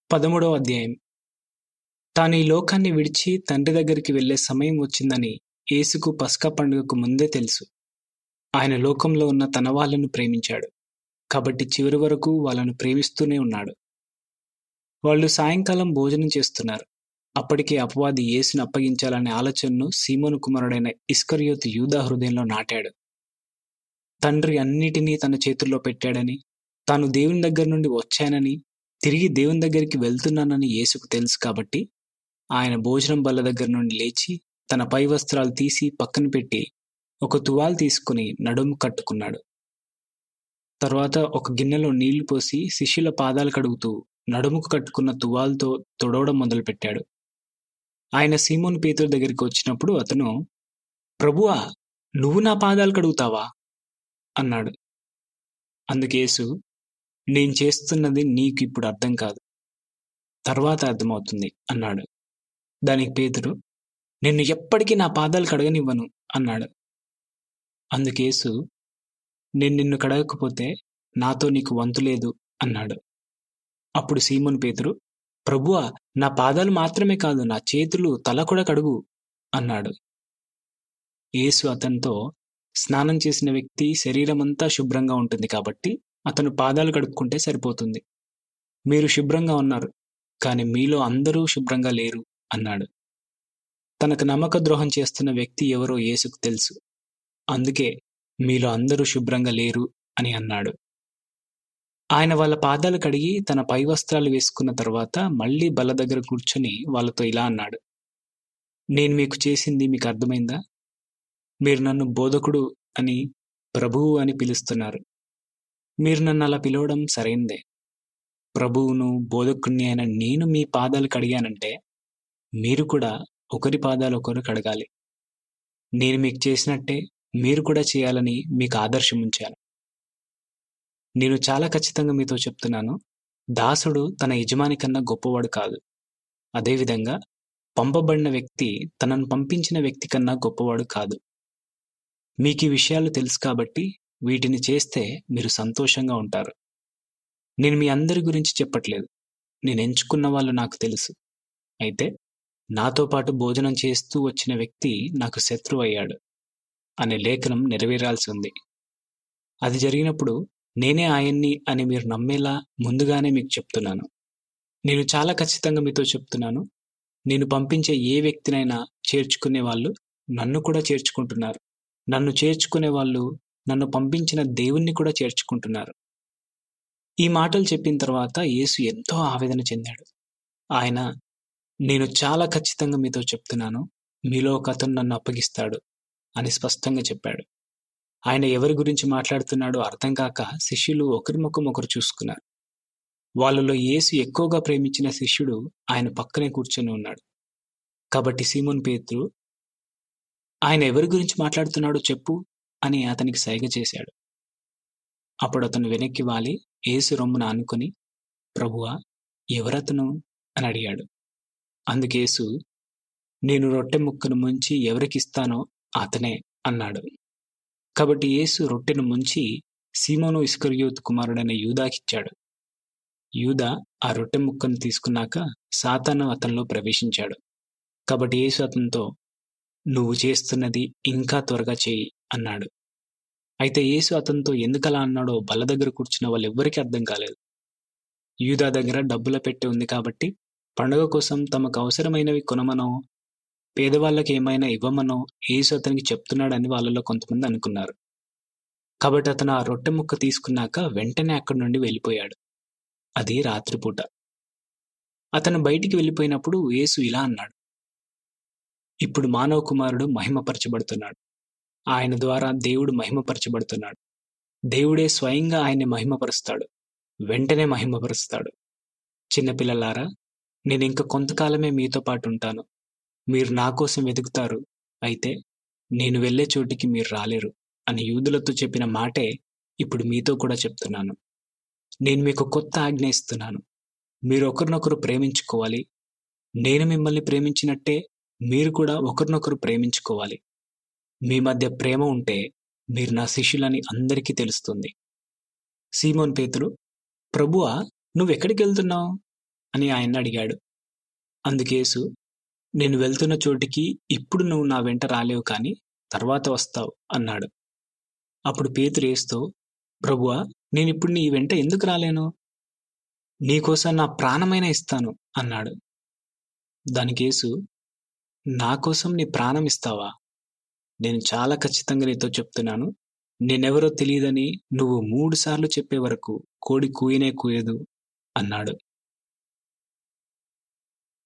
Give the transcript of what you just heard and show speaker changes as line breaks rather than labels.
పదమూడవ అధ్యాయం తాను ఈ లోకాన్ని విడిచి తండ్రి దగ్గరికి వెళ్లే సమయం వచ్చిందని యేసుకు పస్కా పండుగకు ముందే తెలుసు ఆయన లోకంలో ఉన్న తన వాళ్ళను ప్రేమించాడు కాబట్టి చివరి వరకు వాళ్ళను ప్రేమిస్తూనే ఉన్నాడు వాళ్ళు సాయంకాలం భోజనం చేస్తున్నారు అప్పటికే అపవాది యేసును అప్పగించాలనే ఆలోచనను సీమోను కుమారుడైన ఇస్కరియోతు యూదా హృదయంలో నాటాడు తండ్రి అన్నిటినీ తన చేతుల్లో పెట్టాడని తాను దేవుని దగ్గర నుండి వచ్చానని తిరిగి దేవుని దగ్గరికి వెళ్తున్నానని యేసుకు తెలుసు కాబట్టి ఆయన భోజనం బల్ల దగ్గర నుండి లేచి తన పై వస్త్రాలు తీసి పక్కన పెట్టి ఒక తువాలు తీసుకుని నడుము కట్టుకున్నాడు తర్వాత ఒక గిన్నెలో నీళ్లు పోసి శిష్యుల పాదాలు కడుగుతూ నడుముకు కట్టుకున్న తువాల్తో తొడవడం మొదలుపెట్టాడు ఆయన సీమోన్ పేతురు దగ్గరికి వచ్చినప్పుడు అతను ప్రభువా నువ్వు నా పాదాలు కడుగుతావా అన్నాడు అందుకేసు నేను చేస్తున్నది నీకు ఇప్పుడు అర్థం కాదు తర్వాత అర్థమవుతుంది అన్నాడు దానికి పేతురు నిన్ను ఎప్పటికీ నా పాదాలు కడగనివ్వను అన్నాడు అందుకేసు నేను నిన్ను కడగకపోతే నాతో నీకు వంతు లేదు అన్నాడు అప్పుడు సీమోన్ పేతురు ప్రభువా నా పాదాలు మాత్రమే కాదు నా చేతులు తల కూడా కడుగు అన్నాడు యేసు అతనితో స్నానం చేసిన వ్యక్తి శరీరమంతా శుభ్రంగా ఉంటుంది కాబట్టి అతను పాదాలు కడుక్కుంటే సరిపోతుంది మీరు శుభ్రంగా ఉన్నారు కానీ మీలో అందరూ శుభ్రంగా లేరు అన్నాడు తనకు నమ్మక ద్రోహం చేస్తున్న వ్యక్తి ఎవరో యేసుకు తెలుసు అందుకే మీలో అందరూ శుభ్రంగా లేరు అని అన్నాడు ఆయన వాళ్ళ పాదాలు కడిగి తన పై వస్త్రాలు వేసుకున్న తర్వాత మళ్ళీ బల్ల దగ్గర కూర్చొని వాళ్ళతో ఇలా అన్నాడు నేను మీకు చేసింది మీకు అర్థమైందా మీరు నన్ను బోధకుడు అని ప్రభువు అని పిలుస్తున్నారు మీరు నన్ను అలా పిలవడం సరైందే ప్రభువును బోధకుణ్ణి అయిన నేను మీ పాదాలు కడిగానంటే మీరు కూడా ఒకరి పాదాలు ఒకరు కడగాలి నేను మీకు చేసినట్టే మీరు కూడా చేయాలని మీకు ఆదర్శం ఉంచాను నేను చాలా ఖచ్చితంగా మీతో చెప్తున్నాను దాసుడు తన యజమాని కన్నా గొప్పవాడు కాదు అదేవిధంగా పంపబడిన వ్యక్తి తనను పంపించిన వ్యక్తి కన్నా గొప్పవాడు కాదు మీకు ఈ విషయాలు తెలుసు కాబట్టి వీటిని చేస్తే మీరు సంతోషంగా ఉంటారు నేను మీ అందరి గురించి చెప్పట్లేదు నేను ఎంచుకున్న వాళ్ళు నాకు తెలుసు అయితే నాతో పాటు భోజనం చేస్తూ వచ్చిన వ్యక్తి నాకు శత్రువు అయ్యాడు అనే లేఖనం నెరవేరాల్సి ఉంది అది జరిగినప్పుడు నేనే ఆయన్ని అని మీరు నమ్మేలా ముందుగానే మీకు చెప్తున్నాను నేను చాలా ఖచ్చితంగా మీతో చెప్తున్నాను నేను పంపించే ఏ వ్యక్తినైనా చేర్చుకునే వాళ్ళు నన్ను కూడా చేర్చుకుంటున్నారు నన్ను చేర్చుకునే వాళ్ళు నన్ను పంపించిన దేవుణ్ణి కూడా చేర్చుకుంటున్నారు ఈ మాటలు చెప్పిన తర్వాత యేసు ఎంతో ఆవేదన చెందాడు ఆయన నేను చాలా ఖచ్చితంగా మీతో చెప్తున్నాను మీలో ఒక అతను నన్ను అప్పగిస్తాడు అని స్పష్టంగా చెప్పాడు ఆయన ఎవరి గురించి మాట్లాడుతున్నాడో అర్థం కాక శిష్యులు ఒకరి ముఖం ఒకరు చూసుకున్నారు వాళ్ళలో యేసు ఎక్కువగా ప్రేమించిన శిష్యుడు ఆయన పక్కనే కూర్చొని ఉన్నాడు కాబట్టి సీమోన్ పేతురు ఆయన ఎవరి గురించి మాట్లాడుతున్నాడో చెప్పు అని అతనికి సైగ చేశాడు అప్పుడు అతను వెనక్కి వాలి యేసు రొమ్మున ఆనుకొని ప్రభువా ఎవరతను అని అడిగాడు అందుకేసు నేను రొట్టె ముక్కను ముంచి ఎవరికిస్తానో అతనే అన్నాడు కాబట్టి యేసు రొట్టెను ముంచి సీమోను ఇస్కరియోత్ కుమారుడైన యూదాకిచ్చాడు యూదా ఆ రొట్టె ముక్కను తీసుకున్నాక సాతాను అతనిలో ప్రవేశించాడు కాబట్టి యేసు అతనితో నువ్వు చేస్తున్నది ఇంకా త్వరగా చేయి అన్నాడు అయితే యేసు అతనితో ఎందుకలా అన్నాడో బల్ల దగ్గర కూర్చున్న వాళ్ళెవ్వరికీ అర్థం కాలేదు యూదా దగ్గర డబ్బుల పెట్టె ఉంది కాబట్టి పండుగ కోసం తమకు అవసరమైనవి కొనమనో పేదవాళ్ళకి ఏమైనా ఇవ్వమనో యేసు అతనికి చెప్తున్నాడని వాళ్ళలో కొంతమంది అనుకున్నారు కాబట్టి అతను ఆ రొట్టె ముక్క తీసుకున్నాక వెంటనే అక్కడి నుండి వెళ్ళిపోయాడు అది రాత్రిపూట అతను బయటికి వెళ్ళిపోయినప్పుడు యేసు ఇలా అన్నాడు ఇప్పుడు మానవ కుమారుడు మహిమపరచబడుతున్నాడు ఆయన ద్వారా దేవుడు మహిమపరచబడుతున్నాడు దేవుడే స్వయంగా ఆయన్ని మహిమపరుస్తాడు వెంటనే మహిమపరుస్తాడు చిన్నపిల్లలారా నేను ఇంక కొంతకాలమే మీతో పాటు ఉంటాను మీరు నా కోసం వెతుకుతారు అయితే నేను వెళ్ళే చోటికి మీరు రాలేరు అని యూదులతో చెప్పిన మాటే ఇప్పుడు మీతో కూడా చెప్తున్నాను నేను మీకు కొత్త ఆజ్ఞ ఇస్తున్నాను మీరు ఒకరినొకరు ప్రేమించుకోవాలి నేను మిమ్మల్ని ప్రేమించినట్టే మీరు కూడా ఒకరినొకరు ప్రేమించుకోవాలి మీ మధ్య ప్రేమ ఉంటే మీరు నా శిష్యులని అందరికీ తెలుస్తుంది సీమోన్ పేతురు ప్రభువా నువ్వెక్కడికి వెళ్తున్నావు అని ఆయన్ని అడిగాడు అందుకేసు నేను వెళ్తున్న చోటికి ఇప్పుడు నువ్వు నా వెంట రాలేవు కానీ తర్వాత వస్తావు అన్నాడు అప్పుడు పేతురు ఏస్తూ ప్రభువా నేనిప్పుడు నీ వెంట ఎందుకు రాలేను నీకోసం నా ప్రాణమైన ఇస్తాను అన్నాడు దానికేసు నా కోసం నీ ప్రాణం ఇస్తావా నేను చాలా ఖచ్చితంగా నీతో చెప్తున్నాను నేనెవరో తెలియదని నువ్వు మూడు సార్లు చెప్పే వరకు కోడి కూయనే కూయదు అన్నాడు